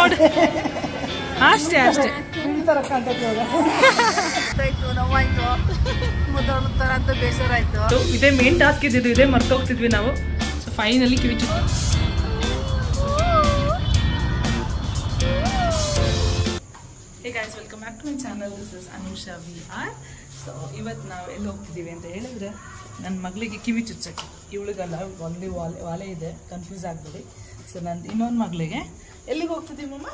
ನೋಡು ಅಷ್ಟೇ ಅಷ್ಟೇ ಈ ಥರ ಕಾಣ್ತೈತೆ ಇವಾಗ ಆಯ್ತು ನೋವಾಯ್ತು ಮುದ್ದಾಡ್ತಾರ ಅಂತ ಬೇಸರ ಆಯ್ತು So, ಇದೇ ಮೇನ್ ಟಾಸ್ಕ್ ಇದ್ದಿದ್ದು ಇದೇ ಮರ್ತೋಗ್ತಿದ್ವಿ ನಾವು ಸೊ ಫೈನಲಿ ಕಿವಿ ಚುಚ್ಚು hey guys welcome back to my channel this is Anusha we are so ಇವತ್ತು ನಾವು ಎಲ್ಲಿ ಹೋಗ್ತಿದ್ದೀವಿ ಅಂತ ಹೇಳಿದ್ರೆ ನನ್ನ ಮಗಳಿಗೆ ಕಿವಿ ಚುಚ್ಚಕ್ಕೆ ಇವಳಿಗಲ್ಲ ಒಂದೇ ವಾಲೆ ವಾಲೆ ಇದೆ ಕನ್ಫ್ಯೂಸ್ ಆಗಬೇಡಿ ಸೊ ನಂದು ಇನ್ನೊಂದು ಮಗಳಿಗೆ ಎಲ್ಲಿಗೆ ಹೋಗ್ತಿದ್ದೀವಿ ಮಮ್ಮ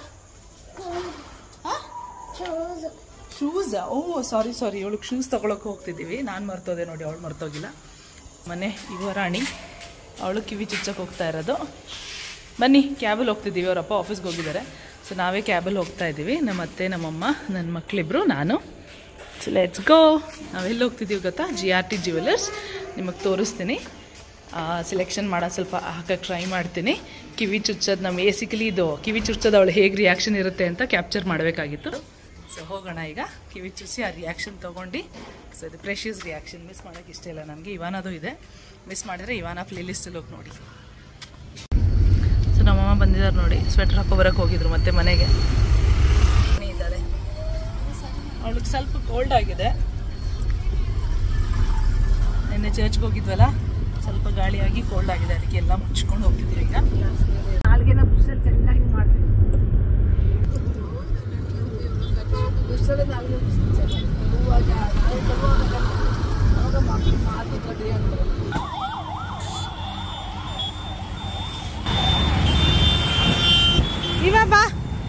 ಶೂಸ್ ಓ ಸಾರಿ ಸಾರಿ ಇವಳಿಗೆ ಶೂಸ್ ತೊಗೊಳಕ್ಕೆ ಹೋಗ್ತಿದ್ದೀವಿ ನಾನು ಮರ್ತೋದೆ ನೋಡಿ ಅವಳು ಮರ್ತೋಗಿಲ್ಲ ಮನೆ ಯುವರಾಣಿ ಅವಳು ಕಿವಿ ಚುಚ್ಚಕ್ಕೆ ಹೋಗ್ತಾ ಇರೋದು ಬನ್ನಿ ಕ್ಯಾಬಲ್ಲಿ ಹೋಗ್ತಿದ್ದೀವಿ ಅವರಪ್ಪ ಆಫೀಸ್ಗೆ ಹೋಗಿದ್ದಾರೆ ಸೊ ನಾವೇ ಕ್ಯಾಬಲ್ಲಿ ಹೋಗ್ತಾ ಇದ್ದೀವಿ ನಮ್ಮ ಅತ್ತೆ ನಮ್ಮಮ್ಮ ನನ್ನ ಮಕ್ಕಳಿಬ್ರು ನಾನು ಸೊ ಲೆಟ್ಸ್ ಗೋ ನಾವೆಲ್ಲಿ ಹೋಗ್ತಿದ್ದೀವಿ ಗೊತ್ತಾ ಜಿ ಆರ್ ಟಿ ಜ್ಯುವೆಲರ್ಸ್ ನಿಮಗೆ ತೋರಿಸ್ತೀನಿ ಸೆಲೆಕ್ಷನ್ ಮಾಡೋದು ಸ್ವಲ್ಪ ಹಾಕಕ್ಕೆ ಟ್ರೈ ಮಾಡ್ತೀನಿ ಕಿವಿ ಚುಚ್ಚೋದು ನಮ್ಮ ಬೇಸಿಕಲಿ ಇದು ಕಿವಿ ಚುಚ್ಚೋದು ಅವಳು ಹೇಗೆ ರಿಯಾಕ್ಷನ್ ಇರುತ್ತೆ ಅಂತ ಕ್ಯಾಪ್ಚರ್ ಮಾಡಬೇಕಾಗಿತ್ತು ಸೊ ಹೋಗೋಣ ಈಗ ಕಿವಿ ಚುಚ್ಚಿ ಆ ರಿಯಾಕ್ಷನ್ ತೊಗೊಂಡು ಸೊ ಇದು ಪ್ರೆಷಿಯಸ್ ರಿಯಾಕ್ಷನ್ ಮಿಸ್ ಮಾಡೋಕ್ಕೆ ಇಷ್ಟ ಇಲ್ಲ ನನಗೆ ಇವಾನದು ಇದೆ ಮಿಸ್ ಮಾಡಿದ್ರೆ ಇವಾನ ಪ್ಲೇ ಲಿಸ್ಟಲ್ಲಿ ಹೋಗಿ ನೋಡಿ ಸೊ ನಮ್ಮಮ್ಮ ಬಂದಿದ್ದಾರೆ ನೋಡಿ ಸ್ವೆಟರ್ ಹಾಕೋ ಬರೋಕ್ಕೆ ಹೋಗಿದ್ರು ಮತ್ತೆ ಮನೆಗೆ ಇದ್ದಾಳೆ ಅವಳಿಗೆ ಸ್ವಲ್ಪ ಕೋಲ್ಡ್ ಆಗಿದೆ ನಿನ್ನೆ ಚರ್ಚ್ಗೆ ಹೋಗಿದ್ವಲ್ಲ ಸ್ವಲ್ಪ ಗಾಳಿಯಾಗಿ ಕೋಲ್ಡ್ ಆಗಿದೆ ಅದಕ್ಕೆ ಎಲ್ಲ ಮುಚ್ಕೊಂಡು ಹೋಗ್ತಿದ್ರು ಈಗ ನಾಲ್ಗೆನ ಬ್ರಿಸಲ್ ಚೆನ್ನಾಗಿ ಮಾಡ್ತೀನಿ ಬ್ರಿಸಲ್ ನಾಲ್ಗೆ ಚೆನ್ನಾಗಿ ಹೂವಾಗ ನಾಳೆ ತರುವಾಗ ಅವಾಗ ಮಾತು ಮಾತು ಕಡ್ಡಿ ಅಂತ ಇವ ಬಾ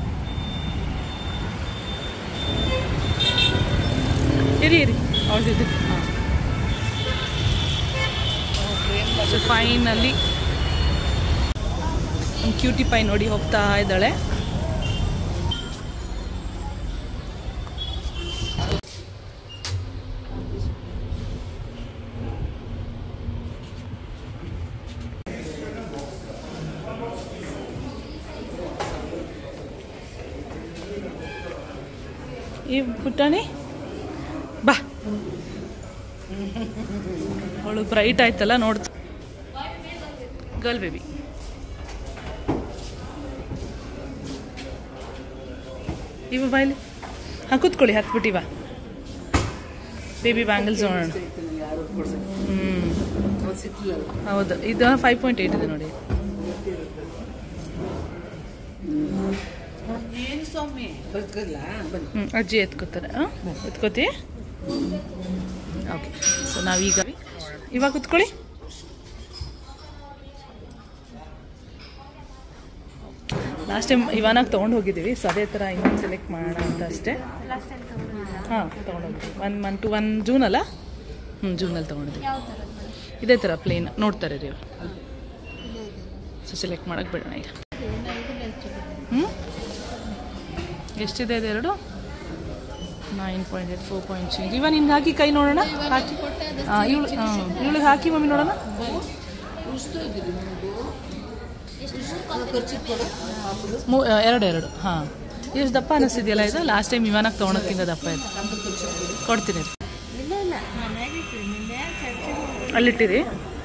ಇರಿ ಇರಿ ಅವ್ರದ್ದು ಸೊ ಫೈನಲ್ಲಿ ಕ್ಯೂಟಿ ಪೈ ನೋಡಿ ಹೋಗ್ತಾ ಇದ್ದಾಳೆ ಈ ಪುಟ್ಟಾಣಿ ಬಾ ಅವಳು ಬ್ರೈಟ್ ಆಯ್ತಲ್ಲ ನೋಡ್ತ ಗರ್ಲ್ ಬೇಬಿ ಇವ ಬಾಯ್ಲಿ ಹಾಂ ಕೂತ್ಕೊಳ್ಳಿ ಹಾಕ್ಬಿಟ್ಟಿವ ಬೇಬಿ ಬ್ಯಾಂಗಲ್ಸ್ ನೋಡೋಣ ಹ್ಞೂ ಹೌದು ಇದು ಫೈವ್ ಪಾಯಿಂಟ್ ಏಯ್ಟ್ ಇದೆ ನೋಡಿ ಏನು ಸ್ವಾಮಿ ಬರ್ಕಲ್ಲ ಬನ್ನಿ ಹ್ಞೂ ಅಜ್ಜಿ ಎತ್ಕೋತಾರೆ ಹಾಂ ಎತ್ಕೋತಿ ಓಕೆ ಸೊ ನಾವೀಗ ಇವಾಗ ಕುತ್ಕೊಳ್ಳಿ ಲಾಸ್ಟ್ ಟೈಮ್ ಇವಾನಾಗ ತೊಗೊಂಡು ಹೋಗಿದ್ದೀವಿ ಸೊ ಅದೇ ಥರ ಇನ್ನೊಂದು ಸೆಲೆಕ್ಟ್ ಮಾಡೋಣ ಅಂತ ಅಷ್ಟೇ ಹಾಂ ತೊಗೊಂಡೋಗಿದ್ವಿ ಒನ್ ಮಂತ್ ಒನ್ ಜೂನ್ ಅಲ್ಲ ಹ್ಞೂ ಜೂನಲ್ಲಿ ತೊಗೊಂಡಿದ್ವಿ ಇದೇ ಥರ ಪ್ಲೇನ್ ನೋಡ್ತಾರೆ ರೀ ಅವ್ರು ಸೊ ಸೆಲೆಕ್ಟ್ ಮಾಡೋಕ್ಕೆ ಬಿಡೋಣ ಈಗ ಹ್ಞೂ ಎಷ್ಟಿದೆ ಇದೆರಡು nine point eight four point change ಇವನ್ ನಿಂಗೆ ಹಾಕಿ ಕೈ ನೋಡೋಣ ಹಾಕಿ ಹಾಂ ಇವಳು ಹಾಂ ಇವಳಿಗೆ ಹಾಕಿ ಮಮ್ಮಿ ನೋಡೋಣ ಮೂ ಎರಡು ಎರಡು ಹಾಂ ಎಷ್ಟು ದಪ್ಪ ಅನ್ನಿಸ್ತಿದೆಯಲ್ಲ ಇದು ಲಾಸ್ಟ್ ಟೈಮ್ ಇವನಾಗ ತೊಗೊಳಕ್ಕಿಂತ ದಪ್ಪ ಇದೆ ಕೊಡ್ತೀನಿ ಅಲ್ಲಿಟ್ಟಿರಿ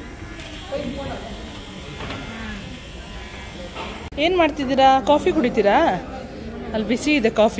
ಏನು ಮಾಡ್ತಿದ್ದೀರಾ ಕಾಫಿ ಕುಡಿತೀರಾ ಅಲ್ಲಿ ಬಿಸಿ ಇದೆ ಕಾಫಿ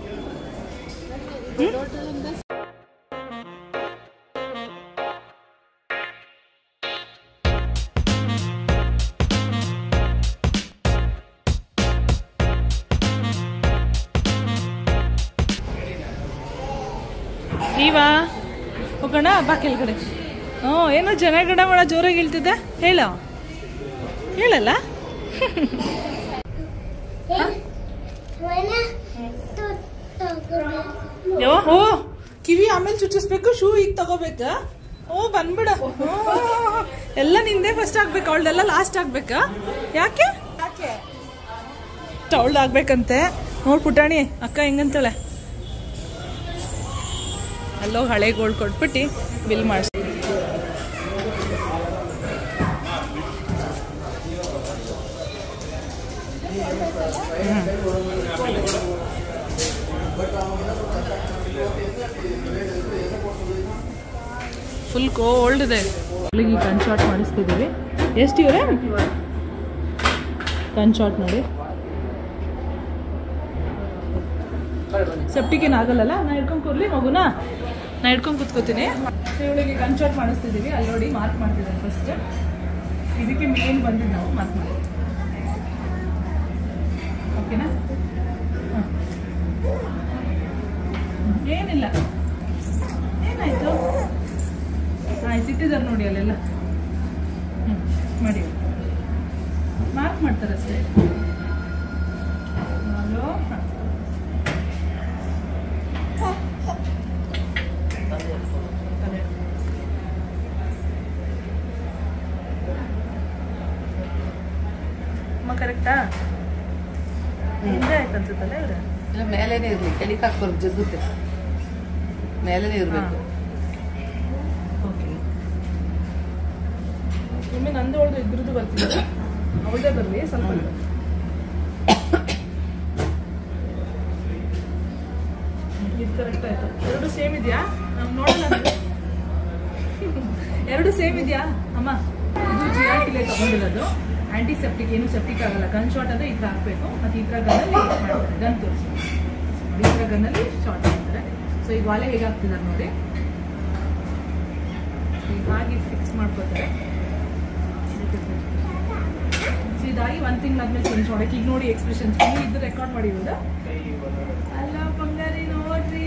ನೀವಾ ಹೋಗೋಣ ಬಾ ಕೆಳಗಡೆ ಹ್ಞೂ ಏನೋ ಜನಗಣ ಮಾಡ ಜೋರಾಗಿ ಹೇಳ್ತಿದ್ದೆ ಹೇಳ ಹೇಳಲ್ಲ ಯಾವ ಓ ಕಿವಿ ಆಮೇಲೆ ಚುಚ್ಚಿಸ್ಬೇಕು ಶೂ ಈಗ ತಗೋಬೇಕಾ ಓ ಬಂದ್ಬಿಡ ಎಲ್ಲ ನಿಂದೆ ಫಸ್ಟ್ ಆಗ್ಬೇಕು ಅವಳ್ದೆಲ್ಲ ಲಾಸ್ಟ್ ಆಗ್ಬೇಕಾ ಯಾಕೆ ಅವಳ್ದು ಆಗ್ಬೇಕಂತೆ ನೋಡ್ ಪುಟಾಣಿ ಅಕ್ಕ ಹೆಂಗಂತಾಳೆ ಅಲ್ಲೋಗಿ ಹಳೆ ಗೋಲ್ಡ್ ಕೊಟ್ಬಿಟ್ಟು ಬಿಲ್ ಮಾಡಿಸಿ ಫುಲ್ ಕೋಲ್ಡ್ ಇದೆ ಈ ಕಣ್ ಶಾಟ್ ಮಾಡಿಸ್ತಿದ್ದೀವಿ ಎಷ್ಟು ಇವರೇ ಕಣ್ ಶಾಟ್ ನೋಡಿ ಸೆಪ್ಟಿಕ್ ಏನು ಆಗಲ್ಲಲ್ಲ ನಾ ಹಿಡ್ಕೊಂಡು ಕೂರ್ಲಿ ಮಗುನ ನಾ ಹಿಡ್ಕೊಂಡು ಕೂತ್ಕೋತೀನಿ ಸೊ ಇವಳಿಗೆ ಕನ್ಸರ್ಟ್ ಮಾಡಿಸ್ತಿದ್ದೀವಿ ಅಲ್ಲಿ ನೋಡಿ ಮಾರ್ಕ್ ಮಾಡ್ತಿದ್ದಾರೆ ಫಸ್ಟ್ ಇದಕ್ಕೆ ಮೇನ್ ಬಂದಿದ್ದು ನಾವು ಮಾರ್ಕ್ ಮಾಡಿ ಓಕೆನಾ ಹಾಂ ಏನಿಲ್ಲ ಏನಾಯ್ತು ಆಯ್ತು ಇಟ್ಟಿದ್ದಾರೆ ನೋಡಿ ಅಲ್ಲೆಲ್ಲ ಹ್ಞೂ ಮಾಡಿ ಮಾರ್ಕ್ ಮಾಡ್ತಾರೆ ಅಷ್ಟೇ ಹಲೋ ಹಾಂ ಅದೇ ಅಮ್ಮ ಕರೆಕ್ಟಾ ಹಿಂದೆ ಆಯ್ತು ಅನ್ಸುತ್ತಲ್ಲ ಇವ್ರೆ ಇಲ್ಲ ಮೇಲೇನೆ ಇರ್ಲಿ ಕೆಳಗೆ ಹಾಕ್ಬಾರ್ದು ಜಗ್ಗುತ್ತೆ ಮೇಲೇನೆ ಇರ್ಬೇಕು ಓಕೆ ಒಮ್ಮೆ ನಂದು ಅವಳದು ಇದ್ರದ್ದು ಬರ್ತಿದ್ದಾರೆ ಅವಳದೇ ಬರಲಿ ಸ್ವಲ್ಪ ಇದು ಕರೆಕ್ಟ್ ಆಯ್ತು ಎರಡು ಸೇಮ್ ಇದೆಯಾ ನಾವು ನೋಡೋಣ ನಾವು. ಎರಡು ಸೇಮ್ ಇದೆಯಾ ಅಮ್ಮ ಇದು ಜಿ ಆರ್ ಟಿಲೆ ತಗೊಂಡಿರೋದು ಆಂಟಿಸೆಪ್ಟಿಕ್ ಏನು ಸೆಪ್ಟಿಕ್ ಆಗಲ್ಲ ಗನ್ ಶಾಟ್ ಅಂದ್ರೆ ಈ ಥರ ಹಾಕ್ಬೇಕು ಮತ್ತೆ ಈ ಥರ ಗನ್ನಲ್ಲಿ ಮಾಡ್ತಾರೆ ಗನ್ ತೋರಿಸಿ ನೋಡಿ ಈ ಥರ ಗನ್ನಲ್ಲಿ ಶಾರ್ಟ್ ಮಾಡ್ತಾರೆ ಸೊ ಈಗ ವಾಲೆ ಹೇಗೆ ಹಾಕ್ತಿದ್ದಾರೆ ನೋಡಿ ಈಗ ಹಾಗೆ ಫಿಕ್ಸ್ ಮಾಡ್ಕೋತಾರೆ So ಇದಾಗಿ ಒಂದ್ ತಿಂಗಳಾದ್ಮೇಲೆ ಚೇಂಜ್ ಮಾಡಕ್ಕೆ ಈಗ ನೋಡಿ ಎಕ್ಸ್ಪ್ರೆಷನ್ಸ್ ನೀವು ಇದು ರೆಕಾರ್ಡ್ ಮಾಡಿ ಇವಾಗ ಅಲ್ಲ ಬಂಗಾರಿ ನೋಡ್ರಿ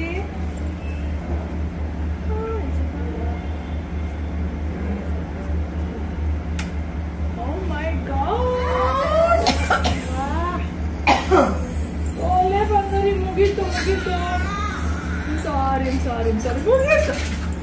Oh my God! ಒಳ್ಳೆ ಬಂಗಾರಿ ಮುಗೀತು ಮುಗೀತು ಸಾರಿ ಸಾರಿ ಸಾರಿ ಮುಗೀತು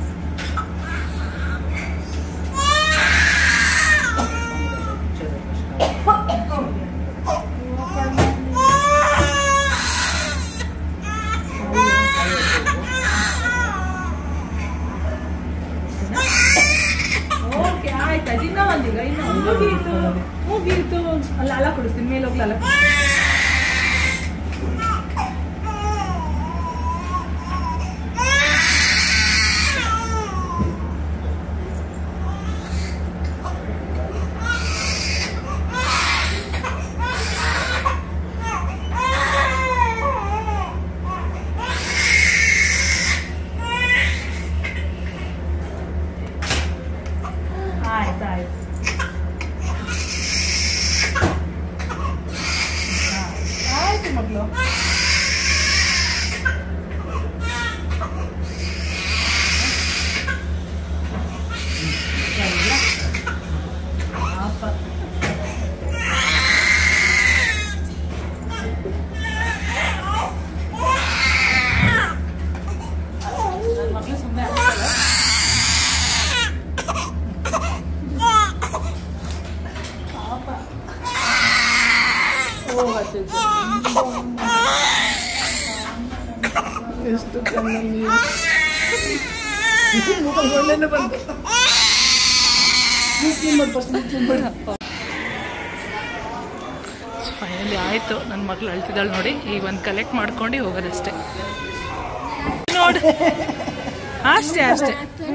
ಓಕೆ ಆಯ್ತು ಅದು ಇನ್ನೂ ಒಂದಿಲ್ಲ ಇನ್ನೂ ಒಂದು. ಮುಗೀತು ಮುಗೀತು ಅಲ್ಲ ಅಲ್ಲ ಕೊಡಿಸ್ತೀನಿ ಮೇಲೆ ಹೋಗ್ಲಿ ಅಲ್ಲ ಆಯ್ತು ಆಯ್ತು ಆಯ್ತು ಮಗಳು ಪಾಪ. ನನ್ ಮಗಳು ಸುಮ್ಮನೆ ಪಾಪ ಓ ಹತ್ತಿದ್ದು ಎಷ್ಟು ಕಣ್ಣಲ್ಲಿ ಒಳ್ಳೆನೆ ಬಂತು ಫೈನಲಿ ಆಯಿತು ನನ್ನ ಮಗಳು ಅಳ್ತಿದ್ದಾಳೆ ನೋಡಿ ಈಗ ಒಂದು ಕಲೆಕ್ಟ್ ಮಾಡ್ಕೊಂಡು ಹೋಗೋದಷ್ಟೇ ನೋಡಿ ಅಷ್ಟೇ ಅಷ್ಟೇ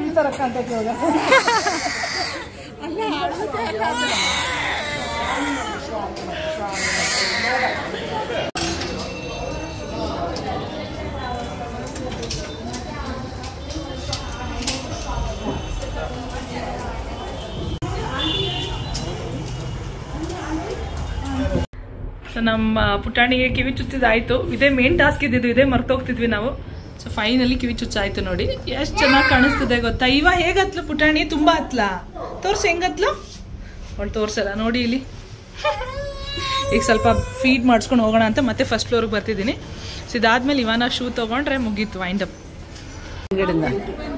ಸೊ ನಮ್ಮ ಪುಟಾಣಿಗೆ ಕಿವಿ ಚುಚ್ಚಿದಾಯ್ತು ಇದೇ ಮೇನ್ ಟಾಸ್ಕ್ ಇದ್ದಿದ್ದು ಇದೇ ಮರ್ತೋಗ್ತಿದ್ವಿ ನಾವು ಸೊ ಫೈನಲಿ ಕಿವಿ ಚುಚ್ಚಾಯ್ತು ನೋಡಿ ಎಷ್ಟು ಚೆನ್ನಾಗಿ ಕಾಣಿಸ್ತಿದೆ ಗೊತ್ತಾ ಇವ ಹೇಗತ್ಲು ಪುಟಾಣಿ ತುಂಬಾ ಹತ್ಲ ತೋರ್ಸು ಹೆಂಗತ್ಲು ಅವಳು ತೋರ್ಸಲ್ಲ ನೋಡಿ ಇಲ್ಲಿ ಈಗ ಸ್ವಲ್ಪ ಫೀಡ್ ಮಾಡಿಸ್ಕೊಂಡು ಹೋಗೋಣ ಅಂತ ಮತ್ತೆ ಫಸ್ಟ್ ಫ್ಲೋರ್ಗೆ ಬರ್ತಿದ್ದೀನಿ ಸೊ ಇದಾದ್ಮೇಲೆ ಇವನ ಶೂ ತೊಗೊಂಡ್ರೆ ಮುಗೀತು ವೈಂಡ್ ಅಪ್ ಹಿಂಗಡಿಂದ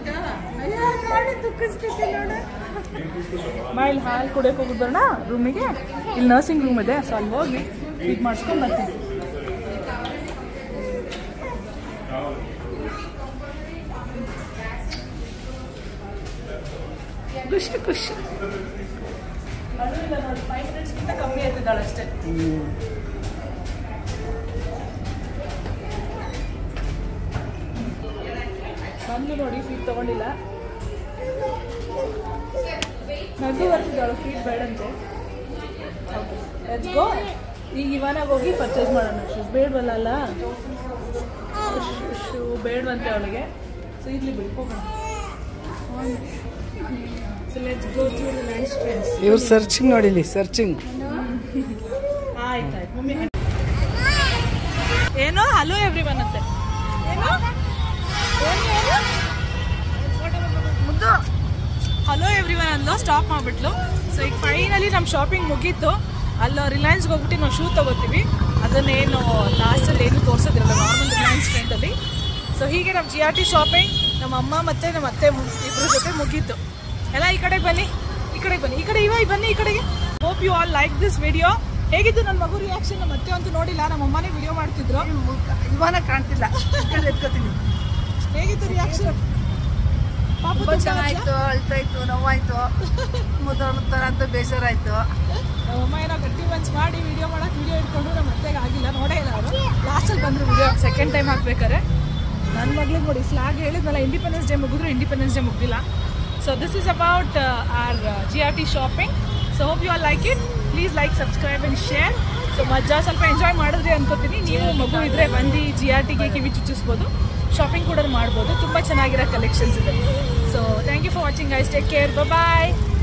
ಬಾ ಇಲ್ಲಿ ಹಾಲು ಕುಡಿಯೋಕೆ ಹೋಗಿದ್ದೋಣ ರೂಮಿಗೆ ಇಲ್ಲಿ ನರ್ಸಿಂಗ್ ರೂಮ್ ಇದೆ ಸೊ ಅಲ್ಲಿ ಹೋಗಿ ಫೀಡ್ ಮಾಡಿಸ್ಕೊಂಡು ಬರ್ತೀನಿ ಖುಷಿ ಖುಷಿ ಅಳುವಿಲ್ಲ ನೋಡಿ ಫೈವ್ ಮಿನಿಟ್ಸ್ಗಿಂತ ಕಮ್ಮಿ ಎತ್ತಿದ್ದಾಳೆ ಅಷ್ಟೇ ಬಂದು ನೋಡಿ ಫೀಡ್ ತಗೊಂಡಿಲ್ಲ ನಗು ಬರ್ತಿದ್ದಾಳು ಫೀಡ್ ಬೇಡಂತೆ ಲೆಟ್ಸ್ ಗೋ ಈಗ ಇವಾನಾಗ ಹೋಗಿ ಪರ್ಚೇಸ್ ಮಾಡೋಣ ಶೂಸ್ ಬೇಡವಲ್ಲ ಅಲ್ಲ ಶೂ ಬೇಡವಂತೆ ಅವಳಿಗೆ ಸೊ ಇರ್ಲಿ ಬಿಡಿ ಹೋಗೋಣ so let's go to Reliance friends ಇವ್ರು ಸರ್ಚಿಂಗ್ ನೋಡಿಲಿ ಸರ್ಚಿಂಗ್ ಆಯ್ತಾಯ್ತು ಮಮ್ಮಿ ಏನೋ ಹಲೋ ಎವ್ರಿ ಒನ್ ಅಂತೆ ಏನೋ ಮುದ್ದು ಹಲೋ ಎವ್ರಿ ಒನ್ ಅಂದ್ಲು ಸ್ಟಾಪ್ ಮಾಡ್ಬಿಟ್ಲು ಸೊ ಈಗ ಫೈನಲಿ ನಮ್ಮ ಶಾಪಿಂಗ್ ಮುಗೀತು ಅಲ್ಲ ರಿಲಯನ್ಸ್ಗೆ ಹೋಗ್ಬಿಟ್ಟು ನಾವು ಶೂ ತಗೋತೀವಿ ಅದನ್ನೇನು ಲಾಸ್ಟಲ್ಲಿ ಏನು ತೋರಿಸೋದಿರಲ್ಲ ನಾರ್ಮಲ್ ರಿಲಯನ್ಸ್ ಫ್ರೆಂಡಲ್ಲಿ ಸೊ ಹೀಗೆ ನಮ್ಮ ಜಿ ಆರ್ ಟಿ ಶಾಪಿಂಗ್ ನಮ್ಮ ಅಮ್ಮ ಮತ್ತು ನಮ್ಮ ಅತ್ತೆ ಮು- ಇಬ್ರ ಜೊತೆ ಮುಗೀತು ಎಲ್ಲ ಈ ಕಡೆಗೆ ಬನ್ನಿ ಈ ಕಡೆಗೆ ಬನ್ನಿ ಈ ಕಡೆ ಇವ ಬನ್ನಿ ಈ ಕಡೆಗೆ hope you all like this video ಹೇಗಿತ್ತು ನನ್ನ ಮಗು ರಿಯಾಕ್ಷನ್ ನಮ್ಮ ಅತ್ತೆ ಅಂತೂ ನೋಡಿಲ್ಲ ನಮ್ಮ ಅಮ್ಮನೇ ವಿಡಿಯೋ ಮಾಡ್ತಿದ್ರು ಇವನ ಕಾಣ್ತಿಲ್ಲ ಎತ್ಕೋತೀನಿ ಹೇಗಿತ್ತು ರಿಯಾಕ್ಷನ್ ಪಾಪ ತುಂಬಾ ಚೆನ್ನಾಯ್ತು ಅಳ್ತಾಯ್ತು ನೋವಾಯ್ತು ಮುದ್ದಾಡ ಮುದ್ದಾಡ ಅಂತ ಬೇಜಾರಾಯ್ತು ನಮ್ಮಮ್ಮ ಏನೋ ಗಟ್ಟಿ ಮನ್ಸ್ ಮಾಡಿ ವಿಡಿಯೋ ಮಾಡಕ್ ವಿಡಿಯೋ ಇಟ್ಕೊಂಡು ನಮ್ಮ ಅತ್ತೆಗೆ ಆಗಿಲ್ಲ ನೋಡೇ ಇಲ್ಲ ಅವರು ಲಾಸ್ಟಲ್ಲಿ ಬಂದ್ರು ವಿಡಿಯೋ ಸೆಕೆಂಡ್ ಟೈಮ್ ಹಾಕ್ಬೇಕಾರೆ ನನ್ನ ಮಗ್ಳಿಗೆ ನೋಡಿ ಫ್ಲಾಗ್ ಹೇಳಿದ್ನಲ್ಲ ಇಂಡಿಪೆಂಡೆನ್ಸ್ ಡೇ ಮುಗಿದ್ರು ಇಂಡಿಪೆಂಡೆನ್ಸ್ ಡೇ ಮುಗ್ದಿಲ್ಲ so this is about R G R T shopping so hope you are like it please like subscribe and share so ಮಜಾ ಸ್ವಲ್ಪ ಎಂಜಾಯ್ ಮಾಡಿದ್ರಿ ಅನ್ಕೋತೀನಿ ನೀವು ಮಗು ಇದ್ರೆ ಬಂದು ಜಿ ಆರ್ ಟಿಗೆ ಕಿವಿ ಚುಚ್ಚಿಸ್ಬೋದು ಶಾಪಿಂಗ್ ಕೂಡ ಮಾಡ್ಬೋದು ತುಂಬ ಚೆನ್ನಾಗಿರೋ ಕಲೆಕ್ಷನ್ಸ್ ಇದೆ so thank you for watching ಐಸ್ ಟೇಕ್ ಕೇರ್ ಬಾಯ್